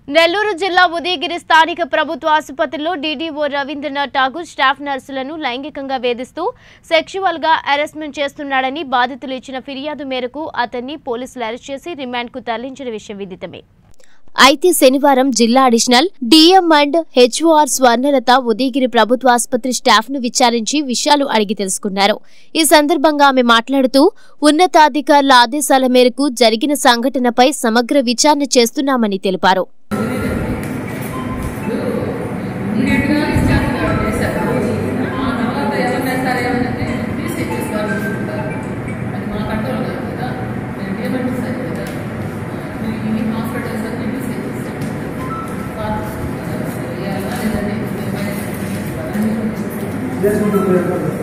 నెల్లూరు జిల్లా ఉదయగిరి స్థానిక ప్రభుత్వ ఆసుపత్రిలో డీడీఓ రవీంద్రనాథ్ ఠాగూర్ స్టాఫ్ నర్సులను లైంగికంగా వేధిస్తూ సెక్షువల్ గా హెరాస్మెంట్ చేస్తున్నాడని బాధితులు ఇచ్చిన ఫిర్యాదు మేరకు అతన్ని పోలీసులు అరెస్ట్ చేసి రిమాండ్కు తరలించిన విషయం విదితమే అయితే శనివారం జిల్లా additional DM and HOR Swarnalatha Udayagiri ప్రభుత్వ ఆసుపత్రి స్టాఫ్ ను విచారించి విషయాలు అడిగి తెలుసుకున్నారు ఈ సందర్భంగా ఆమె మాట్లాడుతూ ఉన్నతాధికారుల ఆదేశాల మేరకు జరిగిన సంఘటనపై సమగ్ర విచారణ చేస్తున్నామని తెలిపారు ఇమీడియట్గా స్టాఫ్ గారు చేశారు ఆ తర్వాత ఎవరు వేస్తారు ఏమంటే తీసి ఇచ్చేస్తారు అనుకుంటారు అది మా కంట్రోల్ కాదు కదా నేను ఏమంటే సరే కదా మీరు ఇన్ని హాస్పిటల్స్ అన్ని తీసి ఇచ్చేస్తాను లేదంటే చేసుకుంటూ పోయారు